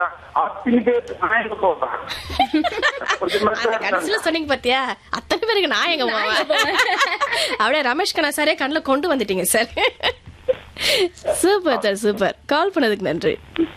அத்தனை பேர் நான் எங்க போவேன் ஒரு அந்த கடைசியில சொன்னீங்க பாத்தியா அத்தனை பேருக்கு நான் எங்க போவேன் அப்படியே ரமேஷ் கண்ணா சாரே கண்ணுல கொண்டு வந்துட்டீங்க sir super sir super call பண்ணதுக்கு நன்றி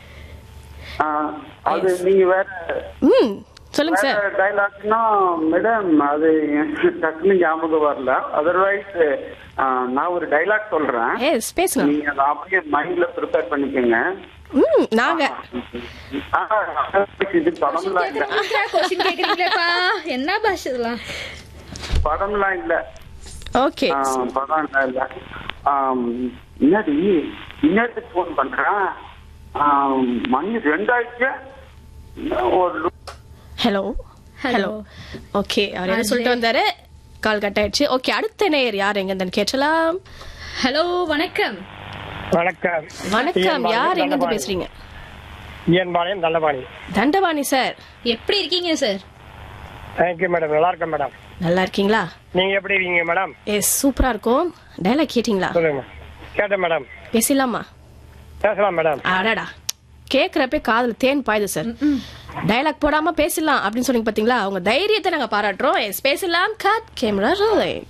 ஆ, அது நீங்க வேற ம் சொல்லுங்க சார் வேற டைலாக்னா மேடம் அது எனக்கு டக்குனு ஞாபகம் வரல அதர்வைஸ் நான் ஒரு டைலாக் சொல்றேன் எஸ் பேசுங்க நீங்க அதை அப்படியே மைண்ட்ல ப்ரிப்பேர் பண்ணிக்கோங்க ம் நாங்க ஆ, இது படம்லாம் இல்ல கொஸ்டின் கேக்குறீங்களேப்பா என்ன பாஷ் இதெல்லாம் படம்லாம் இல்ல ஓகே ஆ, படம் இல்ல இல்ல ஆம், என்னடி இன்னத்துக்கு ஃபோன் பண்றேன் ஆம், மணி ரெண்டாயிடுச்சு ஒரு ஹலோ ஹலோ Hello. ஓகே அவர் என்ன சொல்லிட்டு வந்தாரு கால் கட் ஆயிடுச்சு ஓகே அடுத்த நேயர் யார் எங்க இருந்து கேட்டலாம் ஹலோ வணக்கம் வணக்கம் வணக்கம் யார் எங்க இருந்து தண்டபாணி. பேசுறீங்க இயன்பாளையம் தண்டபாணி தண்டபாணி சார் எப்படி இருக்கீங்க சார் தேங்க்யூ மேடம் நல்லா இருக்கேன் மேடம் நல்லா இருக்கீங்களா நீங்க எப்படி இருக்கீங்க மேடம் எஸ் சூப்பரா இருக்கும் டைலாக் கேட்டிங்களா சொல்லுங்க கேட்டேன் மேடம் பேசலாமா பேசலாம் மேடம் அடடா கேக்குறப்ப காதுல தேன் பாயுது சார் டயலாக் போடாம பேசலாம் அப்படின்னு சொன்னீங்க பாத்தீங்களா உங்க தைரியத்தை நாங்க பாராட்டுறோம் எஸ் பேசலாம் கட் கேமரா ரோலிங்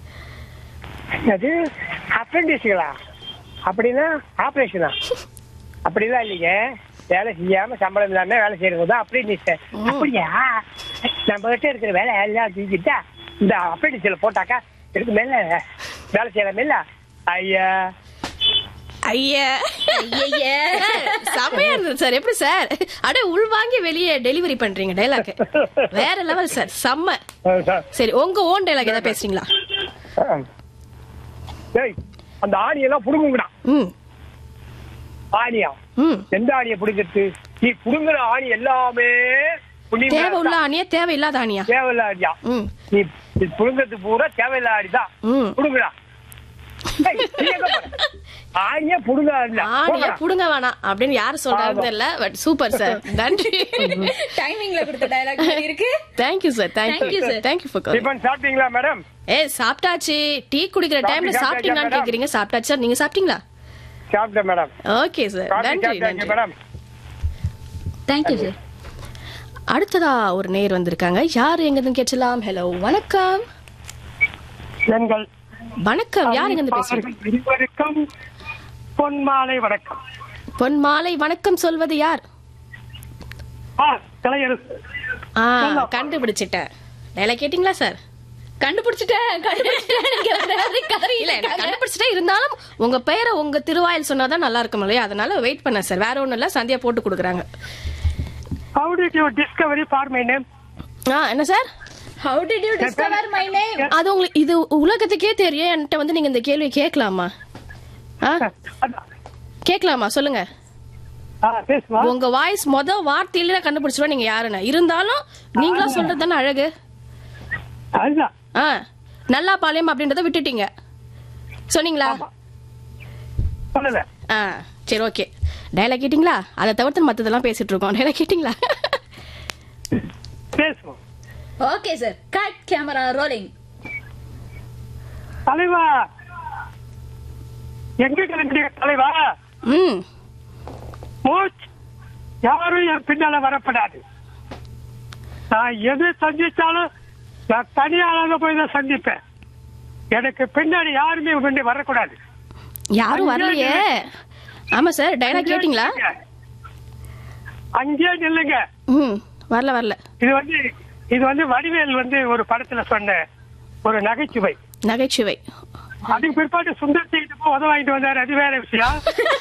அது அப்ரெண்டிஸ்களா அப்படின்னா ஆபரேஷனா அப்படிலாம் இல்லைங்க வேலை செய்யாம சம்பளம் இல்லாம வேலை செய்யறது தான் அப்ரெண்டிஸ் அப்படியா நம்ம கிட்ட இருக்கிற வேலை எல்லாம் செஞ்சுட்டா இந்த அப்ரெண்டிஸ்ல போட்டாக்கா இதுக்கு மேல வேலை செய்யலாம் இல்ல ஐயா ஐயா ஐயையே. செமையா இருந்தது சார் எப்படி சார் அட உள்வாங்கி வெளியே டெலிவரி பண்றீங்க டைலாக் வேற லெவல் சார் செம்ம அஹ் சார் சரி உங்க ஓன் டைலாக் ஏதாவது பேசுறீங்களா அஹ். டேய் அந்த ஆணியெல்லாம் புடுங்குங்கடா ம் ஆணியா ம் எந்த ஆணியை புடுங்கிறது நீ புடுங்குற ஆணி எல்லாமே புண்ணியம் தேவை உள்ள தான். ஆணியா தேவையில்லாத ஆணியா தேவையில்ல ஆணியா ம் நீ நீ புடுங்கிறது பூரா தேவையில்ல ஆணிதான் ம் புடுங்குடா ஏய், நீ எங்க போற? ஆணியா புடுங்காதுல ஆணியா புடுங்க வேணாம் அப்படின்னு யாரு சொல்றாங்க ஆமா. தெரியல பட் சூப்பர் சார் நன்றி டைமிங்ல கொடுத்த டயலாக் இருக்கு thank you sir Thank thank you you, sir. Thank you for call tiffin சாப்பிட்டீங்களா மேடம் ஏ சாப்பிட்டாச்சு டீ குடிக்கிற டைம்ல சாப்பிட்டு சாப்பிட்டீங்களான்னு சாப்பிட்டாச்சா, கேக்குறீங்க சாப்பிட்டாச்சு சார் நீங்க சாப்பிட்டீங்களா சாப்பிட்டேன் மேடம் ஓகே சார் காஃபி நன்றி சாப்பிட்டாங்க நன்றி மேடம் தேங்க்யூ சார் அடுத்ததா ஒரு நேர் வந்திருக்காங்க யார் எங்க இருந்து கேட்கலாம் ஹலோ வணக்கம் எங்கள் வணக்கம் யார் எங்க இருந்து பேசுறீங்க இருவருக்கும் பொன் மாலை வணக்கம் பொன் மாலை வணக்கம் சொல்வது யார் ஆ கலைஞர் ஆ கண்டுபிடிச்சிட்டேன் டைலாக் கேட்டிங்களா சார் கண்டுபிடிச்சிட்டேன் கண்டுபிடிச்சிட்டேன் நீங்க வேற கதை இல்ல நான் கண்டுபிடிச்சிட்டே இருந்தாலும் உங்க பெயரை உங்க திருவாயில் சொன்னாதான் நல்லா இருக்கும் இல்லையா அதனால வெயிட் பண்ணேன் சார் வேற ஒண்ணும் இல்ல சந்தியா போட்டு கொடுக்குறாங்க how did you discovery for my name ஆ என்ன sir how did you discover my name அது உங்களுக்கு இது உலகத்துக்கே தெரியும் என்கிட்ட வந்து நீங்க இந்த கேள்வியை கேட்கலாமா ஆ கேட்கலாமா சொல்லுங்க ஆ பேசுமா உங்க வாய்ஸ் மொத வார்த்தையில நான் கண்டுபிடிச்சிருவேன் நீங்க யாருன்னு இருந்தாலும் நீங்களா சொல்றது தானே அழகு அதுதான் ஆ நல்லா பாளையம் அப்படின்றத விட்டுட்டீங்க சொன்னீங்களா சொல்லல ஆ சரி ஓகே டைலாக் கேட்டிங்களா அதை தவிர்த்து மத்ததெல்லாம் பேசிட்டு இருக்கோம் டைலாக் கேட்டிங்களா பேசுவோம் okay sir cut camera rolling தலைவா எங்க கிளம்பிட்டீங்க தலைவா ம் மூச் யாரும் என் பின்னால வரப்படாது நான் எது சந்திச்சாலும் நான் தனியாளாக போய் தான் சந்திப்பேன் எனக்கு பின்னாடி யாருமே முன்னாடி வரக்கூடாது யாரும் வரலையே ஆமா சார் டைலாக் கேட்டிங்களா அங்கேயே நில்லுங்க ம் வரல வரல இது வந்து இது வந்து வடிவேல் வந்து ஒரு படத்துல சொன்ன ஒரு நகைச்சுவை நகைச்சுவை அதுக்கு பிற்பாடு சுந்தர் கிட்ட போய் உதவ வாங்கிட்டு வந்தாரு அது வேற விஷயம்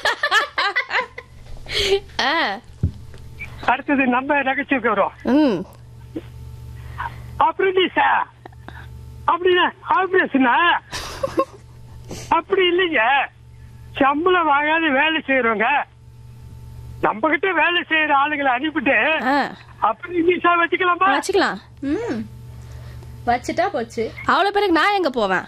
ஆ அடுத்தது நம்ம நகைச்சுவைக்கு வரும் ம் அப்படின்னா அப்படின்னா ஆபரேஷனா அப்படி இல்லைங்க சம்பளம் வாங்காத வேலை செய்யறவங்க நம்ம கிட்ட வேலை செய்யற ஆளுங்களை அனுப்பிட்டு ஆ அப்படி இங்கிலீஷா வச்சுக்கலாமா வச்சுக்கலாம் ம் வச்சுட்டா போச்சு அவ்வளவு பிறகு நான் எங்க போவேன்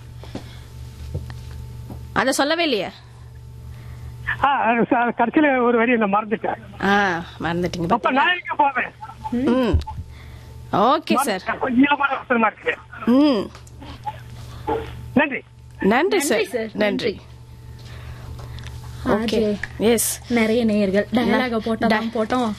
அத சொல்லவே இல்லையே ஆ, அது ச- கடைசியில ஒரு வரி நான் மறந்துட்டேன் ஆ மறந்துட்டீங்க அப்ப பாத்தீங்களா? நான் எங்க போவேன் ம் ஓகே சார் கொஞ்சம் ஈரமான அவசரமா இருக்கு ம் நன்றி நன்றி நன்றி சார் சார், நன்றி ஓகே ஆஜே. எஸ் நிறைய நேயர்கள் டயலாக போட்டோம் போட்டோம்